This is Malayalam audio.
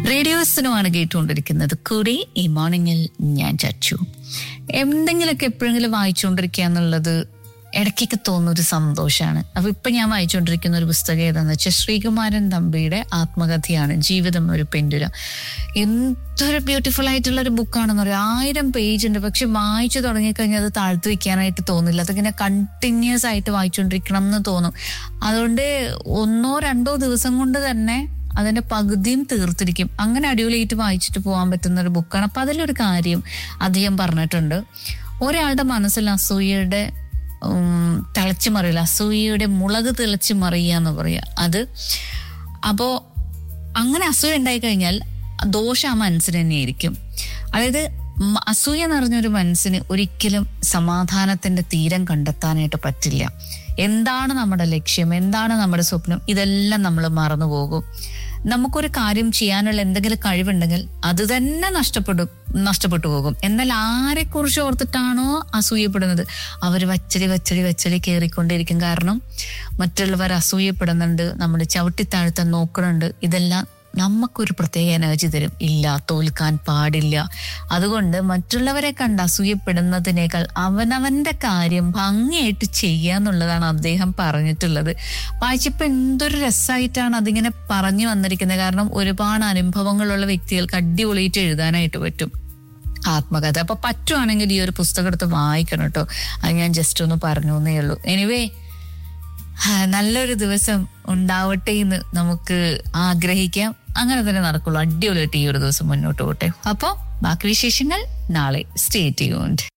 റേഡിയോസിനുമാണ് കേട്ടുകൊണ്ടിരിക്കുന്നത് കൂടെ ഈ മോർണിംഗിൽ ഞാൻ ചച്ചു എന്തെങ്കിലുമൊക്കെ എപ്പോഴെങ്കിലും വായിച്ചുകൊണ്ടിരിക്കുക എന്നുള്ളത് ഇടയ്ക്കൊക്കെ തോന്നുന്ന ഒരു സന്തോഷമാണ് അപ്പൊ ഇപ്പൊ ഞാൻ വായിച്ചുകൊണ്ടിരിക്കുന്ന ഒരു പുസ്തകം ഏതാന്ന് വെച്ചാൽ ശ്രീകുമാരൻ തമ്പിയുടെ ആത്മകഥയാണ് ജീവിതം ഒരു പെൻഡുര എന്തൊരു ബ്യൂട്ടിഫുൾ ആയിട്ടുള്ള ഒരു ബുക്കാണെന്ന് പറയാം ആയിരം പേജ് ഉണ്ട് പക്ഷെ വായിച്ചു തുടങ്ങിക്കഴിഞ്ഞാൽ അത് താഴ്ത്തു വെക്കാനായിട്ട് തോന്നില്ല അതിങ്ങനെ കണ്ടിന്യൂസ് ആയിട്ട് വായിച്ചുകൊണ്ടിരിക്കണം എന്ന് തോന്നും അതുകൊണ്ട് ഒന്നോ രണ്ടോ ദിവസം കൊണ്ട് തന്നെ അതിന്റെ പകുതിയും തീർത്തിരിക്കും അങ്ങനെ അടിപൊളിയായിട്ട് വായിച്ചിട്ട് പോകാൻ പറ്റുന്ന ഒരു ബുക്കാണ് അപ്പൊ അതിലൊരു കാര്യം അദ്ദേഹം പറഞ്ഞിട്ടുണ്ട് ഒരാളുടെ മനസ്സിൽ അസൂയയുടെ ഉം, തിളച്ചു മറിയില്ല അസൂയയുടെ മുളക് തിളച്ചു മറിയുക എന്ന് പറയുക അത് അപ്പോ അങ്ങനെ അസൂയ ഉണ്ടായി കഴിഞ്ഞാൽ ദോഷം ആ മനസ്സിന് തന്നെയായിരിക്കും അതായത് മ- അസൂയ നിറഞ്ഞൊരു മനസ്സിന് ഒരിക്കലും സമാധാനത്തിന്റെ തീരം കണ്ടെത്താനായിട്ട് പറ്റില്ല എന്താണ് നമ്മുടെ ലക്ഷ്യം എന്താണ് നമ്മുടെ സ്വപ്നം ഇതെല്ലാം നമ്മൾ മറന്നു പോകും നമുക്കൊരു കാര്യം ചെയ്യാനുള്ള എന്തെങ്കിലും കഴിവുണ്ടെങ്കിൽ അത് തന്നെ നഷ്ടപ്പെടും നഷ്ടപ്പെട്ടു പോകും എന്നാൽ ആരെ കുറിച്ച് ഓർത്തിട്ടാണോ അസൂയപ്പെടുന്നത് അവർ വച്ചടി വച്ചടി വച്ചടി കയറിക്കൊണ്ടിരിക്കും കാരണം മറ്റുള്ളവർ അസൂയപ്പെടുന്നുണ്ട് നമ്മൾ ചവിട്ടിത്താഴ്ത്താൻ നോക്കുന്നുണ്ട് ഇതെല്ലാം നമുക്കൊരു പ്രത്യേക എനർജി തരും ഇല്ല തോൽക്കാൻ പാടില്ല അതുകൊണ്ട് മറ്റുള്ളവരെ കണ്ട് അസൂയപ്പെടുന്നതിനേക്കാൾ അവനവന്റെ കാര്യം ഭംഗിയായിട്ട് ചെയ്യുക എന്നുള്ളതാണ് അദ്ദേഹം പറഞ്ഞിട്ടുള്ളത് വായിച്ചപ്പോ എന്തൊരു രസമായിട്ടാണ് അതിങ്ങനെ പറഞ്ഞു വന്നിരിക്കുന്നത് കാരണം ഒരുപാട് അനുഭവങ്ങളുള്ള വ്യക്തികൾക്ക് അടിപൊളിയായിട്ട് എഴുതാനായിട്ട് പറ്റും ആത്മകഥ അപ്പൊ പറ്റുവാണെങ്കിൽ ഈ ഒരു പുസ്തകം എടുത്ത് വായിക്കണം കേട്ടോ അത് ഞാൻ ജസ്റ്റ് ഒന്ന് പറഞ്ഞു എന്നേ ഉള്ളൂ എനിവേ നല്ലൊരു ദിവസം ഉണ്ടാവട്ടെ എന്ന് നമുക്ക് ആഗ്രഹിക്കാം അങ്ങനെ തന്നെ നടക്കുള്ളൂ അടിപൊളിയായിട്ട് ഈ ഒരു ദിവസം മുന്നോട്ട് പോട്ടെ അപ്പോ ബാക്കി വിശേഷങ്ങൾ നാളെ സ്റ്റേ ട്യൂൺഡ്